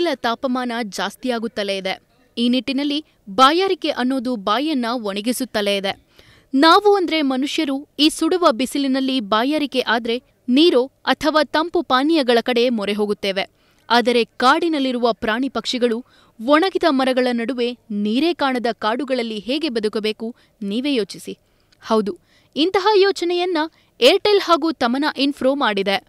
ಕಡಲ ತಾಪಮಾನ ಜಾಸ್ತಿಯಾಗುತ್ತಲೇ ಇದೆ ಈ ನಿಟ್ಟಿನಲ್ಲಿ ಬಾಯಾರಿಕೆ ಅನ್ನೋದು ಬಾಯನ್ನ ಒಣಗಿಸುತ್ತಲೇ ಇದೆ ನಾವು ಅಂದ್ರೆ ಮನುಷ್ಯರು ಈ ಸುಡುವ ಬಿಸಿಲಿನಲ್ಲಿ ಬಾಯಾರಿಕೆ ಆದ್ರೆ ನೀರು ಅಥವಾ ತಂಪು ಪಾನೀಯಗಳ ಕಡೆ ಮೊರೆ ಹೋಗುತ್ತೇವೆ ಆದರೆ ಕಾಡಿನಲ್ಲಿರುವ ಪ್ರಾಣಿ ಪಕ್ಷಿಗಳು ಒಣಗಿದ ಮರಗಳ ನಡುವೆ ನೀರೇ ಕಾಣದ ಕಾಡುಗಳಲ್ಲಿ ಹೇಗೆ ಬದುಕಬೇಕು ನೀವೇ ಯೋಚಿಸಿ ಹೌದು ಇಂತಹ ಯೋಚನೆಯನ್ನ ಏರ್ಟೆಲ್ ಹಾಗೂ ತಮನಾ ಇನ್ಫ್ರೋ ಮಾಡಿದೆ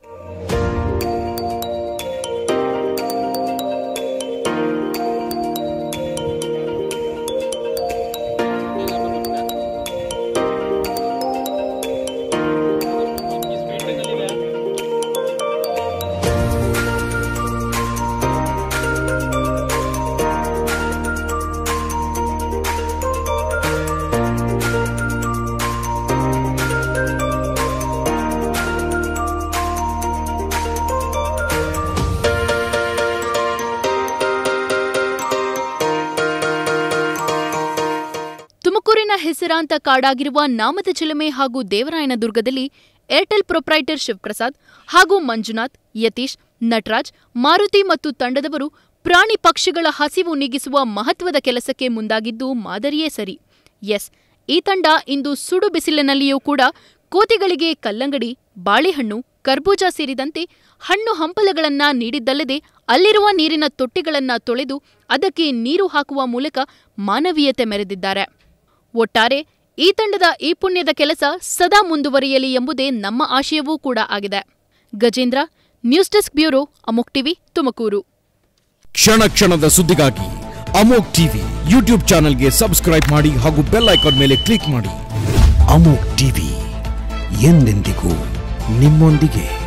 ತುಮಕೂರಿನ ಹೆಸರಾಂತ ಕಾಡಾಗಿರುವ ನಾಮದ ಚಿಲುಮೆ ಹಾಗೂ ದೇವರಾಯನದುರ್ಗದಲ್ಲಿ ಏರ್ಟೆಲ್ ಪ್ರೊಪ್ರೈಟರ್ ಶಿವಪ್ರಸಾದ್ ಹಾಗೂ ಮಂಜುನಾಥ್ ಯತೀಶ್ ನಟರಾಜ್ ಮಾರುತಿ ಮತ್ತು ತಂಡದವರು ಪ್ರಾಣಿ ಪಕ್ಷಿಗಳ ಹಸಿವು ನೀಗಿಸುವ ಮಹತ್ವದ ಕೆಲಸಕ್ಕೆ ಮುಂದಾಗಿದ್ದು ಮಾದರಿಯೇ ಸರಿ ಎಸ್ ಈ ತಂಡ ಇಂದು ಸುಡು ಬಿಸಿಲಿನಲ್ಲಿಯೂ ಕೂಡ ಕೋತಿಗಳಿಗೆ ಕಲ್ಲಂಗಡಿ ಬಾಳೆಹಣ್ಣು ಕರ್ಬೂಜ ಸೇರಿದಂತೆ ಹಣ್ಣು ಹಂಪಲಗಳನ್ನ ನೀಡಿದ್ದಲ್ಲದೆ ಅಲ್ಲಿರುವ ನೀರಿನ ತೊಟ್ಟಿಗಳನ್ನ ತೊಳೆದು ಅದಕ್ಕೆ ನೀರು ಹಾಕುವ ಮೂಲಕ ಮಾನವೀಯತೆ ಮೆರೆದಿದ್ದಾರೆ ಒಟ್ಟಾರೆ ಈ ತಂಡದ ಈ ಪುಣ್ಯದ ಕೆಲಸ ಸದಾ ಮುಂದುವರಿಯಲಿ ಎಂಬುದೇ ನಮ್ಮ ಆಶಯವೂ ಕೂಡ ಆಗಿದೆ ಗಜೇಂದ್ರ ನ್ಯೂಸ್ ಡೆಸ್ಕ್ ಬ್ಯೂರೋ ಅಮೋಕ್ ಟಿವಿ ತುಮಕೂರು ಕ್ಷಣ ಕ್ಷಣದ ಸುದ್ದಿಗಾಗಿ ಅಮೋಕ್ ಟಿವಿ ಯೂಟ್ಯೂಬ್ ಚಾನೆಲ್ಗೆ ಸಬ್ಸ್ಕ್ರೈಬ್ ಮಾಡಿ ಹಾಗೂ ಬೆಲ್ ಐಕಾನ್ ಮೇಲೆ ಕ್ಲಿಕ್ ಮಾಡಿ ಅಮೋಕ್ ಟಿವಿ ಎಂದೆಂದಿಗೂ ನಿಮ್ಮೊಂದಿಗೆ